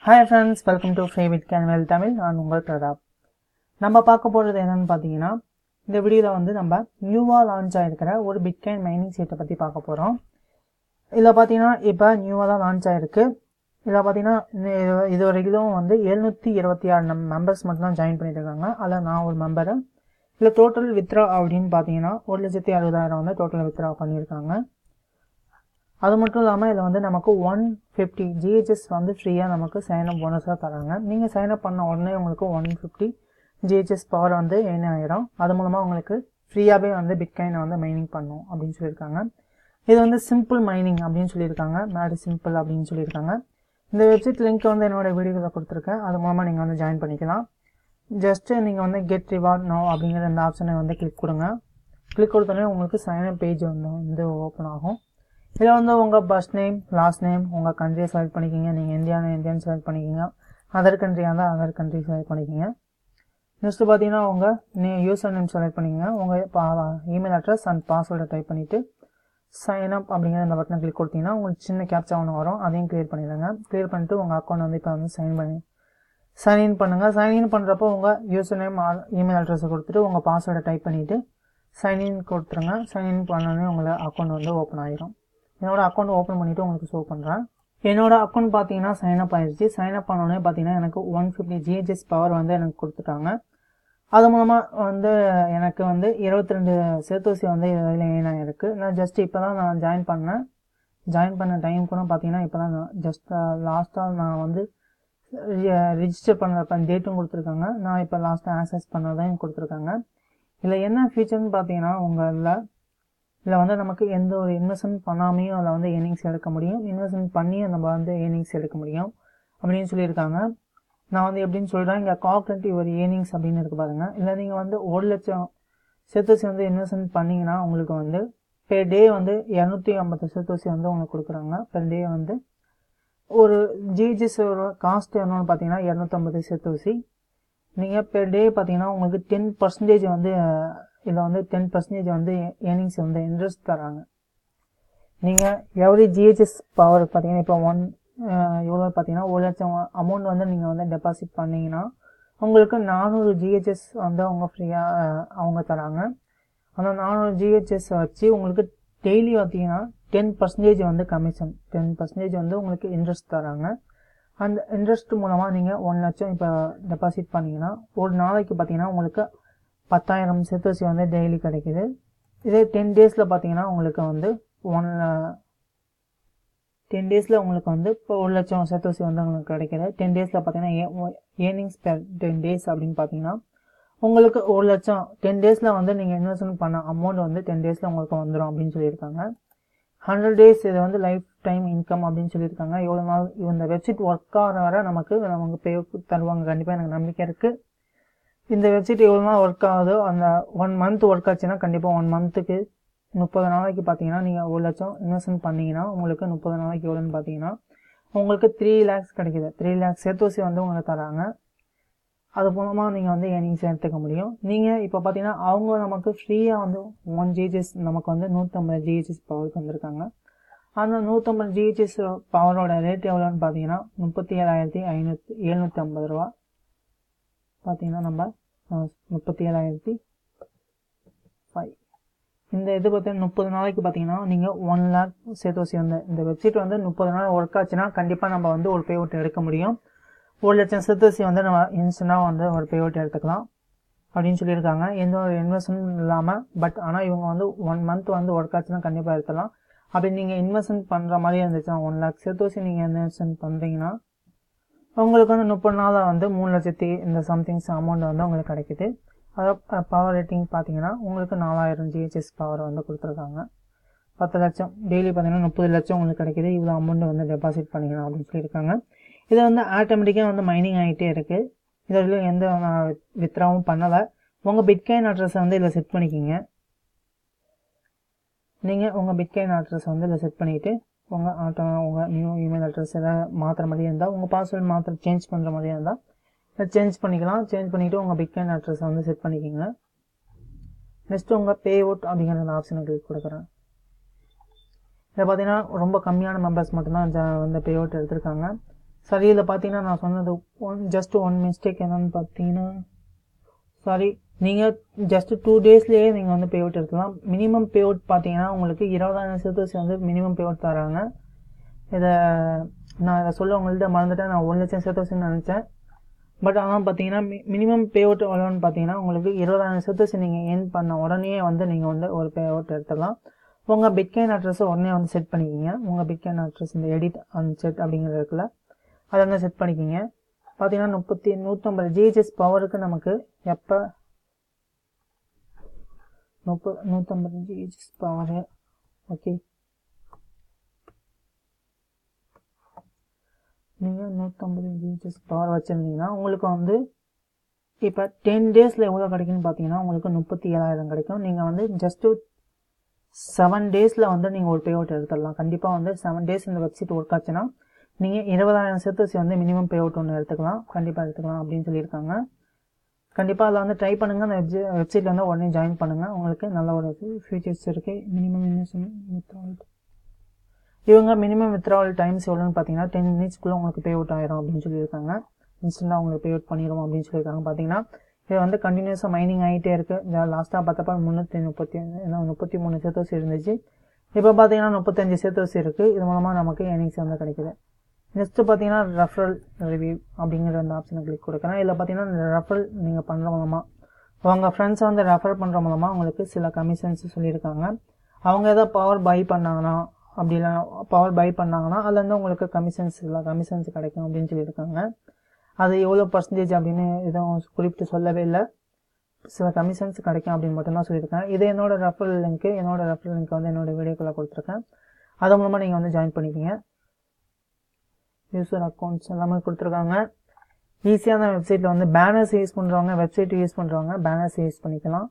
hi friends welcome to ஃபேவிட் கேன்வெல் தமிழ் நான் உங்கள் பிரதாப் நம்ம பார்க்க போகிறது என்னன்னு பார்த்தீங்கன்னா இந்த வீடியோவில் வந்து நம்ம நியூவாக லான்ச் ஆகிருக்கிற ஒரு பிட்காயின் மைனிங் சீட்டை பற்றி பார்க்க போகிறோம் இதில் பார்த்தீங்கன்னா இப்போ நியூவாக தான் லான்ச் ஆகிருக்கு இதில் பார்த்தீங்கன்னா இது- இது வரைக்கும் வந்து எழுநூற்றி இருபத்தி ஆறு நம் மெம்பர்ஸ் மட்டும் தான் ஜாயின் பண்ணிட்டு இருக்காங்க அதில் நான் ஒரு மெம்பரு இதில் டோட்டல் வித்ரா அப்படின்னு பார்த்தீங்கன்னா ஒரு லட்சத்தி அறுபதாயிரம் வந்து டோட்டல் வித்ரா பண்ணியிருக்காங்க அது மட்டும் இல்லாமல் இதில் வந்து நமக்கு ஒன் ஃபிஃப்டி ஜிஹெச்எஸ் வந்து ஃப்ரீயாக நமக்கு சைனப் போனஸாக தராங்க நீங்கள் சைனப் பண்ண உடனே உங்களுக்கு ஒன் ஃபிஃப்டி ஜிஹெச்எஸ் பவர் வந்து என்ன ஆயிரும் அது மூலமாக உங்களுக்கு ஃப்ரீயாகவே வந்து பிட்காயினை வந்து மைனிங் பண்ணும் அப்படின்னு சொல்லியிருக்காங்க இது வந்து சிம்பிள் மைனிங் அப்படின்னு சொல்லியிருக்காங்க மேடு சிம்பிள் அப்படின்னு சொல்லியிருக்காங்க இந்த வெப்சைட் லிங்க் வந்து என்னோட வீடியோவில் கொடுத்துருக்கேன் அது மூலமாக நீங்கள் வந்து ஜாயின் பண்ணிக்கலாம் ஜஸ்ட்டு நீங்கள் வந்து கெட் ரிவார்ட் நோ அப்படிங்கிற இந்த ஆப்ஷனை வந்து கிளிக் கொடுங்க கிளிக் கொடுத்தோடனே உங்களுக்கு சைனப் பேஜ் வந்து வந்து ஓப்பன் ஆகும் இதில் வந்து உங்கள் ஃபர்ஸ்ட் நேம் லாஸ்ட் நேம் உங்கள் கண்ட்ரியை செலக்ட் பண்ணிக்கிங்க நீங்கள் இந்தியானா இந்தியான்னு செலக்ட் பண்ணிக்கிங்க அதர் கண்ட்ரியாக இருந்தால் அதர் கண்ட்ரி செலக்ட் பண்ணிக்கிங்க நெக்ஸ்ட்டு பார்த்தீங்கன்னா உங்கள் நே யூசர் நேம் செலக்ட் பண்ணிக்கங்க உங்கள் பா இமெயில் அட்ரஸ் அண்ட் பாஸ்வேர்டை டைப் பண்ணிவிட்டு சைன் அப் அப்படிங்கிற இந்த பட்டனை கிளிக் கொடுத்தீங்கன்னா உங்களுக்கு சின்ன கேப்ச்சா ஒன்று வரும் அதையும் கிளியர் பண்ணிடுங்க கிளியர் பண்ணிட்டு உங்கள் அக்கௌண்ட் வந்து இப்போ வந்து சைன் பண்ணி சைன் இன் பண்ணுங்கள் சைன் இன் பண்ணுறப்போ உங்கள் யூசர் நேம் இமெயில் அட்ரஸை கொடுத்துட்டு உங்கள் பாஸ்வேர்டை டைப் பண்ணிவிட்டு சைன் இன் கொடுத்துருங்க சைன் இன் பண்ணோடனே உங்களை அக்கௌண்ட் வந்து ஓப்பன் ஆயிரும் என்னோட அக்கௌண்ட் ஓப்பன் பண்ணிவிட்டு உங்களுக்கு ஷோ பண்ணுறேன் என்னோட அக்கௌண்ட் பார்த்தீங்கன்னா சைன் அப் ஆயிடுச்சு சைன் அப் பண்ணோடனே பார்த்தீங்கன்னா எனக்கு ஒன் ஃபிஃப்டி ஜிஹெச்எஸ் பவர் வந்து எனக்கு கொடுத்துட்டாங்க அது மூலமாக வந்து எனக்கு வந்து இருபத்தி ரெண்டு சேத்தோசி வந்து இதில் ஏன் ஆகிருக்கு நான் ஜஸ்ட் இப்போ தான் நான் ஜாயின் பண்ணேன் ஜாயின் பண்ண டைம் கூட பார்த்தீங்கன்னா இப்போ தான் ஜஸ்ட் லாஸ்ட்டாக நான் வந்து ரிஜிஸ்டர் பண்ணுறப்ப டேட்டும் கொடுத்துருக்காங்க நான் இப்போ லாஸ்ட்டாக ஆக்சஸ் பண்ணதையும் கொடுத்துருக்காங்க இதில் என்ன ஃபீச்சர்னு பார்த்தீங்கன்னா உங்களில் இதில் வந்து நமக்கு எந்த ஒரு இன்வெஸ்ட்மெண்ட் பண்ணாமையும் அதில் வந்து ஏர்னிங்ஸ் எடுக்க முடியும் இன்வெஸ்ட்மெண்ட் பண்ணியும் நம்ம வந்து ஏர்னிங்ஸ் எடுக்க முடியும் அப்படின்னு சொல்லியிருக்காங்க நான் வந்து எப்படின்னு சொல்கிறேன் இங்கே கால்குலேட்டிவ் ஒரு ஏர்னிங்ஸ் அப்படின்னு இருக்கு பாருங்க இல்லை நீங்கள் வந்து ஒரு லட்சம் செத்தோசி வந்து இன்வெஸ்ட்மெண்ட் பண்ணீங்கன்னா உங்களுக்கு வந்து பெர் டே வந்து இரநூத்தி ஐம்பது செத்தோசி வந்து உங்களுக்கு கொடுக்குறாங்க பெர் டே வந்து ஒரு ஜிஜிஸோட காஸ்ட் என்னன்னு பார்த்தீங்கன்னா இரநூத்தம்பது செத்தோசி நீங்கள் பெர் டே பார்த்தீங்கன்னா உங்களுக்கு டென் பர்சன்டேஜ் வந்து இதில் வந்து டென் பர்சன்டேஜ் வந்து ஏர்னிங்ஸ் வந்து இன்ட்ரெஸ்ட் தராங்க நீங்கள் எவ்ரி ஜிஹெச்எஸ் பவர் பார்த்தீங்கன்னா இப்போ ஒன் எவ்வளோ பார்த்தீங்கன்னா ஒரு லட்சம் அமௌண்ட் வந்து நீங்கள் வந்து டெபாசிட் பண்ணீங்கன்னா உங்களுக்கு நானூறு ஜிஹெச்எஸ் வந்து அவங்க ஃப்ரீயாக அவங்க தராங்க அந்த நானூறு ஜிஹெச்எஸ் வச்சு உங்களுக்கு டெய்லி பார்த்தீங்கன்னா டென் பர்சன்டேஜ் வந்து கமிஷன் டென் பர்சன்டேஜ் வந்து உங்களுக்கு இன்ட்ரெஸ்ட் தராங்க அந்த இன்ட்ரெஸ்ட் மூலமாக நீங்கள் ஒன் லட்சம் இப்போ டெபாசிட் பண்ணீங்கன்னா ஒரு நாளைக்கு பார்த்தீங்கன்னா உங்களுக்கு பத்தாயிரம் செத்தோசி வந்து டெய்லி கிடைக்குது இதே டென் டேஸில் பார்த்தீங்கன்னா உங்களுக்கு வந்து ஒன் டென் டேஸில் உங்களுக்கு வந்து இப்போ ஒரு லட்சம் செத்தோசி வந்து உங்களுக்கு கிடைக்குது டென் டேஸில் பார்த்தீங்கன்னா ஏர்னிங்ஸ் பெர் டென் டேஸ் அப்படின்னு பார்த்தீங்கன்னா உங்களுக்கு ஒரு லட்சம் டென் டேஸில் வந்து நீங்கள் இன்வெஸ்ட்மெண்ட் பண்ண அமௌண்ட் வந்து டென் டேஸில் உங்களுக்கு வந்துடும் அப்படின்னு சொல்லியிருக்காங்க ஹண்ட்ரட் டேஸ் இது வந்து லைஃப் டைம் இன்கம் அப்படின்னு சொல்லியிருக்காங்க எவ்வளோ நாள் இந்த வெப்சைட் ஒர்க் ஆகிற வரை நமக்கு நமக்கு பே தருவாங்க கண்டிப்பாக எனக்கு நம்பிக்கை இருக்குது இந்த வெப்சைட் எவ்வளோ நாள் ஒர்க் ஆகுதோ அந்த ஒன் மந்த் ஒர்க் ஆச்சுன்னா கண்டிப்பாக ஒன் மந்த்துக்கு முப்பது நாளைக்கு பார்த்தீங்கன்னா நீங்கள் ஒரு லட்சம் இன்வெஸ்ட்மெண்ட் பண்ணீங்கன்னா உங்களுக்கு முப்பது நாளைக்கு எவ்வளோன்னு பார்த்தீங்கன்னா உங்களுக்கு த்ரீ லேக்ஸ் கிடைக்குது த்ரீ லேக்ஸ் சேர்த்தோசி வந்து உங்களுக்கு தராங்க அது மூலமாக நீங்கள் வந்து ஏர்னிங்ஸ் எடுத்துக்க முடியும் நீங்கள் இப்போ பார்த்தீங்கன்னா அவங்க நமக்கு ஃப்ரீயாக வந்து ஒன் ஜிஹெச்எஸ் நமக்கு வந்து நூற்றம்பது ஜிஹெச்எஸ் பவருக்கு வந்திருக்காங்க அந்த நூற்றம்பது ஜிஹெச்எஸ் பவரோட ரேட் எவ்வளோன்னு பார்த்தீங்கன்னா முப்பத்தி ஏழாயிரத்தி ஐநூற்றி எழுநூற்றி ஐம்பது ரூபா பார்த்தீங்கன்னா நம்ம முப்பத்தி ஏழாயிரத்தி ஃபைவ் இந்த இது பார்த்தீங்கன்னா முப்பது நாளைக்கு பார்த்தீங்கன்னா நீங்கள் ஒன் லேக் சேத்தோசி வந்து இந்த வெப்சைட் வந்து முப்பது நாள் ஒர்க் ஆச்சுன்னா கண்டிப்பாக நம்ம வந்து ஒரு பே அவுட் எடுக்க முடியும் ஒரு லட்சம் சேத்தோசி வந்து நம்ம இன்ஸ்டண்ட்டாக வந்து ஒரு பே அவுட் எடுத்துக்கலாம் அப்படின்னு சொல்லியிருக்காங்க எந்த ஒரு இன்வெஸ்ட்மெண்ட் இல்லாமல் பட் ஆனால் இவங்க வந்து ஒன் மந்த் வந்து ஒர்க் ஆச்சுன்னா கண்டிப்பாக எடுத்துலாம் அப்படி நீங்கள் இன்வெஸ்ட்மெண்ட் பண்ணுற மாதிரி இருந்துச்சுன்னா ஒன் லேக் சேத்தோசி நீங்கள் இன்வெஸ்ட்மெண்ட் பண்ணுறீங்கன்னா உங்களுக்கு வந்து முப்பது நாளில் வந்து மூணு லட்சத்தி இந்த சம்திங்ஸ் அமௌண்ட் வந்து உங்களுக்கு கிடைக்குது அதாவது பவர் ரேட்டிங் பார்த்தீங்கன்னா உங்களுக்கு நாலாயிரம் ஜிஹெச்எஸ் பவர் வந்து கொடுத்துருக்காங்க பத்து லட்சம் டெய்லி பார்த்தீங்கன்னா முப்பது லட்சம் உங்களுக்கு கிடைக்குது இவ்வளோ அமௌண்ட் வந்து டெபாசிட் பண்ணிக்கலாம் அப்படின்னு சொல்லியிருக்காங்க இது வந்து ஆட்டோமேட்டிக்காக வந்து மைனிங் ஆகிட்டே இருக்குது இதில் எந்த வித்ராவும் பண்ணலை உங்கள் பிட்காயின் அட்ரஸை வந்து இதில் செட் பண்ணிக்கிங்க நீங்கள் உங்கள் பிட்காயின் அட்ரஸை வந்து இதில் செட் பண்ணிவிட்டு உங்கள் ஆட்டோ உங்கள் நியூ இமெயில் அட்ரஸ் எதாவது மாற்றுற மாதிரி இருந்தால் உங்கள் பாஸ்வேர்ட் மாற்ற சேஞ்ச் பண்ணுற மாதிரி இருந்தால் அதை சேஞ்ச் பண்ணிக்கலாம் சேஞ்ச் பண்ணிவிட்டு உங்கள் பிட்காயின் அட்ரஸை வந்து செட் பண்ணிக்கோங்க நெக்ஸ்ட்டு உங்கள் பே அவுட் அப்படிங்கிற அந்த ஆப்ஷனை கிளிக் கொடுக்குறேன் இதில் பார்த்தீங்கன்னா ரொம்ப கம்மியான மெம்பர்ஸ் மட்டும்தான் ஜ- வந்து பே அவுட் எடுத்திருக்காங்க சரி இதில் பார்த்தீங்கன்னா நான் சொன்னது ஒன் ஜஸ்ட் ஒன் மிஸ்டேக் என்னன்னு பார்த்தீங்கன்னா சாரி நீங்கள் ஜஸ்ட் டூ டேஸ்லேயே நீங்கள் வந்து பே அவுட் எடுக்கலாம் மினிமம் பே அவுட் பார்த்தீங்கன்னா உங்களுக்கு இருபதாயிரம் சேர்த்து வந்து மினிமம் பே அவுட் தராங்க இதை நான் இதை சொல்ல உங்கள்கிட்ட மறந்துட்டேன் நான் ஒரு லட்சம் சேர்த்து நினச்சேன் பட் ஆனால் பார்த்தீங்கன்னா மி மினிமம் பே அவுட் எவ்வளோன்னு பார்த்தீங்கன்னா உங்களுக்கு இருபதாயிரம் சேர்த்து நீங்கள் ஏர்ன் பண்ண உடனே வந்து நீங்கள் வந்து ஒரு பே அவுட் எடுத்துக்கலாம் உங்கள் பிட்கைன் அட்ரஸை உடனே வந்து செட் பண்ணிக்கிங்க உங்கள் பிட்கைன் அட்ரஸ் இந்த எடிட் அண்ட் செட் அப்படிங்கிறது இருக்குல்ல அதை வந்து செட் பண்ணிக்கிங்க பார்த்தீங்கன்னா முப்பத்தி நூற்றம்பது ஜிஹெச்எஸ் பவருக்கு நமக்கு எப்போ முப்பது நூற்றம்பது ஜிஹெச்எஸ் பவரு ஓகே நீங்கள் நூற்றம்பது ஜிஹெச்எஸ் பவர் வச்சுருந்தீங்கன்னா உங்களுக்கு வந்து இப்போ டென் டேஸில் எவ்வளோ கிடைக்குன்னு பார்த்தீங்கன்னா உங்களுக்கு முப்பத்தி ஏழாயிரம் கிடைக்கும் நீங்கள் வந்து ஜஸ்ட்டு செவன் டேஸில் வந்து நீங்கள் ஒரு பே அவுட் எடுத்துடலாம் கண்டிப்பாக வந்து செவன் டேஸ் இந்த வெப்சைட் ஒர்க் ஆச்சுன்னா நீங்கள் இருபதாயிரம் சேர்த்து வந்து மினிமம் பே அவுட் ஒன்று எடுத்துக்கலாம் கண்டிப்பாக எடுத்துக்கலாம் அப்படின்னு சொல்லியிருக்காங்க கண்டிப்பாக அதில் வந்து ட்ரை பண்ணுங்கள் அந்த வெப்சை வெப்சைட்டில் வந்து உடனே ஜாயின் பண்ணுங்கள் உங்களுக்கு நல்ல ஒரு ஃபீச்சர்ஸ் இருக்குது மினிமம் வித்ராவல் இவங்க மினிமம் வித்ராவல் டைம்ஸ் எவ்வளோன்னு பார்த்தீங்கன்னா டென் மினிட்ஸ்க்குள்ளே உங்களுக்கு பே அவுட் ஆயிரும் அப்படின்னு சொல்லியிருக்காங்க இன்ஸ்டண்ட்டாக உங்களுக்கு பே அவுட் பண்ணிடுவோம் அப்படின்னு சொல்லியிருக்காங்க பார்த்தீங்கன்னா இது வந்து கண்டினியூஸாக மைனிங் ஆகிட்டே இருக்குது லாஸ்ட்டாக பார்த்தப்ப முந்நூற்றி முப்பத்தி ஏன்னா முப்பத்தி மூணு சேத்தோஸ் இருந்துச்சு இப்போ பார்த்தீங்கன்னா முப்பத்தஞ்சு சேத்தோஸ் இருக்குது இது மூலமாக நமக்கு ஏர்னிங்ஸ் வந்து கிடைக்குது நெக்ஸ்ட்டு பார்த்தீங்கன்னா ரெஃபரல் ரிவ்யூ அப்படிங்கிற அந்த ஆப்ஷனை கிளிக் கொடுக்குறேன் இதில் பார்த்தீங்கன்னா ரெஃபரல் நீங்கள் பண்ணுற மூலமாக உங்கள் ஃப்ரெண்ட்ஸை வந்து ரெஃபர் பண்ணுற மூலமாக உங்களுக்கு சில கமிஷன்ஸ் சொல்லியிருக்காங்க அவங்க எதாவது பவர் பை பண்ணாங்கன்னா அப்படி இல்லை பவர் பை பண்ணாங்கன்னா அதுலேருந்து உங்களுக்கு கமிஷன்ஸ் இல்லை கமிஷன்ஸ் கிடைக்கும் அப்படின்னு சொல்லியிருக்காங்க அது எவ்வளோ பர்சன்டேஜ் அப்படின்னு எதுவும் குறிப்பிட்டு சொல்லவே இல்லை சில கமிஷன்ஸ் கிடைக்கும் அப்படின்னு மட்டும்தான் சொல்லியிருக்கேன் இது என்னோட ரெஃபரல் லிங்க்கு என்னோட ரெஃபரல் லிங்க் வந்து என்னோட வீடியோக்குள்ளே கொடுத்துருக்கேன் அது மூலமாக நீங்கள் வந்து ஜாயின் பண்ணிக்கிங்க யூசர் அக்கௌண்ட்ஸ் எல்லாமே கொடுத்துருக்காங்க ஈஸியான வெப்சைட்டில் வந்து பேனர்ஸ் யூஸ் பண்ணுறவங்க வெப்சைட் யூஸ் பண்ணுறவங்க பேனர்ஸ் யூஸ் பண்ணிக்கலாம்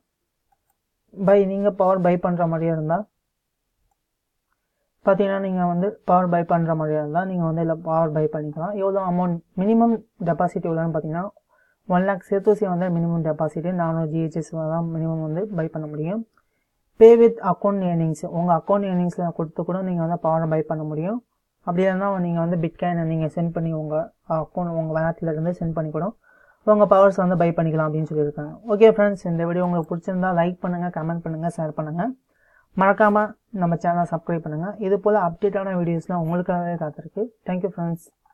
பை நீங்கள் பவர் பை பண்ணுற மாதிரியே இருந்தால் பார்த்தீங்கன்னா நீங்கள் வந்து பவர் பை பண்ணுற மாதிரியா இருந்தால் நீங்கள் வந்து இதில் பவர் பை பண்ணிக்கலாம் எவ்வளோ அமௌண்ட் மினிமம் டெபாசிட் எவ்வளோன்னு பார்த்தீங்கன்னா ஒன் லேக் சேர்த்தூசி வந்து மினிமம் டெபாசிட் நானூறு ஜிஹெச்எஸ் தான் மினிமம் வந்து பை பண்ண முடியும் பே வித் அக்கௌண்ட் ஏர்னிங்ஸ் உங்கள் அக்கௌண்ட் ஏர்னிங்ஸில் கொடுத்து கூட நீங்கள் வந்து பவர் பை பண்ண முடியும் அப்படி இல்லைன்னா நீங்கள் வந்து பிட்காயினை நீங்கள் சென்ட் பண்ணி உங்கள் அக்கௌண்ட் உங்கள் வேலட்டில் இருந்து சென்ட் பண்ணி கூட உங்கள் பவர்ஸ் வந்து பை பண்ணிக்கலாம் அப்படின்னு சொல்லியிருக்காங்க ஓகே ஃப்ரெண்ட்ஸ் இந்த வீடியோ உங்களுக்கு பிடிச்சிருந்தா லைக் பண்ணுங்கள் கமெண்ட் பண்ணுங்கள் ஷேர் பண்ணுங்கள் மறக்காமல் நம்ம சேனலை சப்ஸ்கிரைப் பண்ணுங்கள் இது போல் அப்டேட்டான வீடியோஸ்லாம் உங்களுக்காகவே காத்திருக்கு தேங்க்யூ ஃப்ரெண்ட்ஸ்